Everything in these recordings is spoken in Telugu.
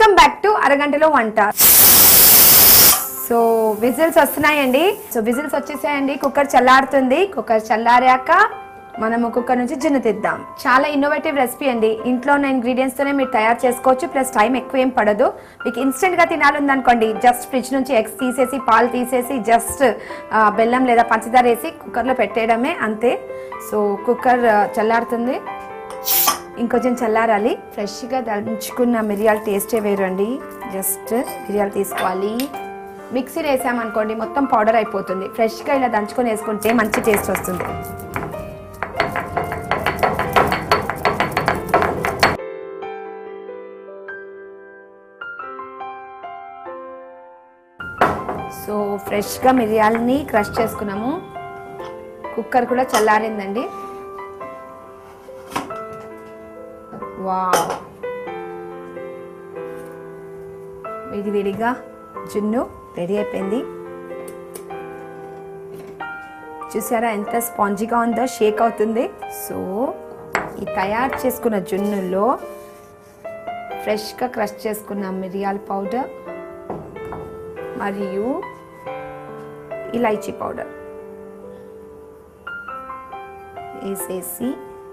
వెల్కమ్ బ్యాక్ టు అరగంటలో వంట సో విజిల్స్ వస్తున్నాయండి సో విజిల్స్ వచ్చేసాయండి కుక్కర్ చల్లారుతుంది కుక్కర్ చల్లారాక మనము కుక్కర్ నుంచి జున్ను తీద్దాం చాలా ఇన్నోవేటివ్ రెసిపీ అండి ఇంట్లో ఉన్న ఇంగ్రీడియంట్స్ తోనే మీరు తయారు చేసుకోవచ్చు ప్లస్ టైం ఎక్కువ ఏం పడదు మీకు ఇన్స్టెంట్ గా తినాలందనుకోండి జస్ట్ ఫ్రిడ్జ్ నుంచి ఎగ్స్ తీసేసి పాలు తీసేసి జస్ట్ బెల్లం లేదా పంచదార వేసి కుక్కర్లో పెట్టేయడమే అంతే సో కుక్కర్ ఆ, చల్లారుతుంది ఇంకొంచెం చల్లారాలి ఫ్రెష్గా దంచుకున్న మిరియాల టేస్టే వేరండి జస్ట్ మిరియాలు తీసుకోవాలి మిక్సీలో వేసామనుకోండి మొత్తం పౌడర్ అయిపోతుంది ఫ్రెష్గా ఇలా దంచుకొని వేసుకుంటే మంచి టేస్ట్ వస్తుంది సో ఫ్రెష్గా మిరియాలని క్రష్ చేసుకున్నాము కుక్కర్ కూడా చల్లారిందండి వావ్ విడి విడిగా జున్ను రెడీ అయిపోయింది చూసారా ఎంత స్పాంజీగా ఉందో షేక్ అవుతుంది సో ఈ తయారు చేసుకున్న జున్నులో ఫ్రెష్గా క్రష్ చేసుకున్న మిరియాల పౌడర్ మరియు ఇలైచీ పౌడర్ వేసేసి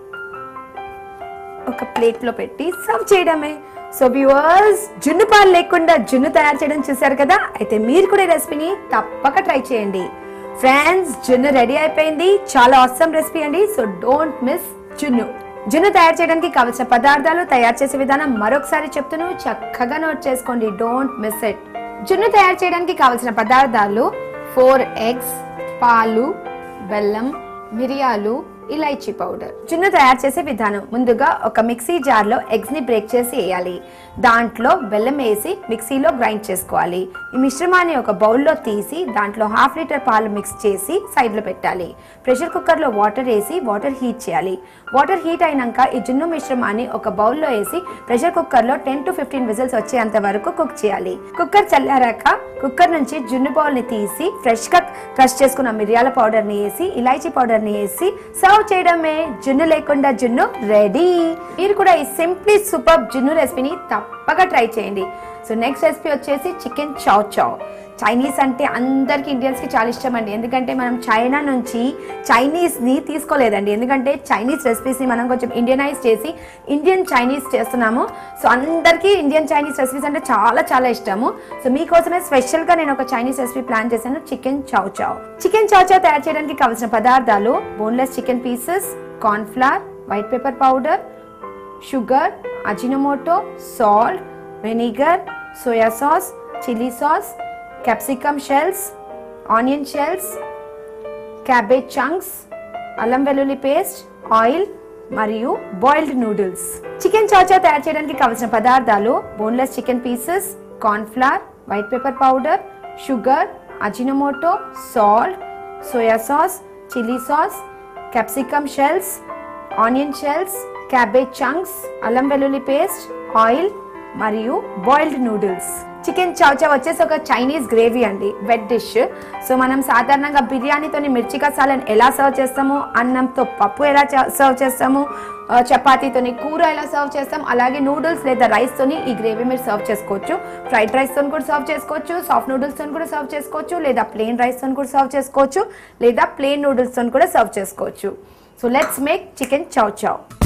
ఒక ప్లేట్లో పెట్టి సర్వ్ చేయడమే సో వ్యూవర్స్ జున్ను పాలు లేకుండా జున్ను తయారు చేయడం చూసారు కదా అయితే మీరు కూడా ఈ రెసిపీని తప్పక ట్రై చేయండి ఫ్రెండ్స్ జున్ను రెడీ అయిపోయింది చాలా అవసరం రెసిపీ అండి సో డోంట్ మిస్ జున్ను జున్ను తయారు చేయడానికి కావలసిన పదార్థాలు తయారు చేసే విధానం మరొకసారి చెప్తును చక్కగా నోట్ చేసుకోండి డోంట్ మిస్ ఇట్ జున్ను తయారు చేయడానికి కావలసిన పదార్థాలు ఫోర్ ఎగ్స్ పాలు బెల్లం మిరియాలు ఇలైచీ పౌడర్ జున్ను తయారు చేసే విధానం ముందుగా ఒక మిక్సీ జార్లో ఎగ్స్ ని బ్రేక్ చేసి వేయాలి దాంట్లో బెల్లం వేసి మిక్సీలో గ్రైండ్ చేసుకోవాలి ఈ మిశ్రమాన్ని ఒక బౌల్లో తీసి దాంట్లో హాఫ్ లీటర్ పాలు మిక్స్ చేసి సైడ్లో పెట్టాలి ప్రెషర్ కుక్కర్లో వాటర్ వేసి వాటర్ హీట్ చేయాలి వాటర్ హీట్ అయినాక ఈ జున్ను మిశ్రమాన్ని ఒక బౌల్లో వేసి ప్రెషర్ కుక్కర్లో టెన్ టు ఫిఫ్టీన్ విజిల్స్ వచ్చేంత వరకు కుక్ చేయాలి కుక్కర్ చల్లారాక కుక్కర్ నుంచి జున్ను బౌల్ ని తీసి ఫ్రెష్ గా క్రష్ చేసుకున్న మిరియాల పౌడర్ ని వేసి ఇలాచీ పౌడర్ ని వేసి సర్వ్ చేయడమే జున్ను లేకుండా జున్ను రెడీ మీరు కూడా ఈ సింప్లీ సూపర్ జున్ను రెసిపీని తప్పక ట్రై చేయండి సో నెక్స్ట్ రెసిపీ వచ్చేసి చికెన్ చౌ చౌ చైనీస్ అంటే అందరికి ఇండియన్స్కి చాలా ఇష్టం అండి ఎందుకంటే మనం చైనా నుంచి చైనీస్ని తీసుకోలేదండి ఎందుకంటే చైనీస్ రెసిపీస్ని మనం కొంచెం ఇండియనైజ్ చేసి ఇండియన్ చైనీస్ చేస్తున్నాము సో అందరికీ ఇండియన్ చైనీస్ రెసిపీస్ అంటే చాలా చాలా ఇష్టము సో మీకోసమే స్పెషల్గా నేను ఒక చైనీస్ రెసిపీ ప్లాన్ చేశాను chicken chow chow chicken chow chow తయారు చేయడానికి కావాల్సిన పదార్థాలు boneless chicken pieces cornflour white pepper powder sugar Ajinomoto salt vinegar soya sauce chilli sauce capsicum shells onion shells cabbage chunks అల్లం వెల్లుల్లి పేస్ట్ ఆయిల్ మరియు బాయిల్డ్ నూడిల్స్ చికెన్ చాచా తయారు చేయడానికి కావలసిన పదార్థాలు boneless chicken pieces cornflour white pepper powder sugar Ajinomoto salt soya sauce chilli sauce capsicum shells onion shells cabbage chunks అల్లం వెల్లుల్లి పేస్ట్ ఆయిల్ మరియు బాయిల్డ్ నూడిల్స్ చికెన్ చౌచా వచ్చేసి ఒక చైనీస్ గ్రేవీ అండి వెట్ డిష్ సో మనం సాధారణంగా బిర్యానీతోని మిర్చి కసాలను ఎలా సర్వ్ చేస్తాము అన్నంతో పప్పు ఎలా సర్వ్ చేస్తాము ఆ, చపాతీతోని కూర ఎలా సర్వ్ చేస్తాం అలాగే నూడిల్స్ లేదా రైస్ తోని ఈ గ్రేవీ మీరు సర్వ్ చేసుకోవచ్చు ఫ్రైడ్ రైస్ తోని కూడా సర్వ్ చేసుకోవచ్చు సాఫ్ట్ నూడిల్స్ తోని కూడా సర్వ్ చేసుకోవచ్చు లేదా ప్లెయిన్ రైస్ తోని కూడా సర్వ్ చేసుకోవచ్చు లేదా ప్లెయిన్ నూడిల్స్ తోని కూడా సర్వ్ చేసుకోవచ్చు so let's make chicken chow Chou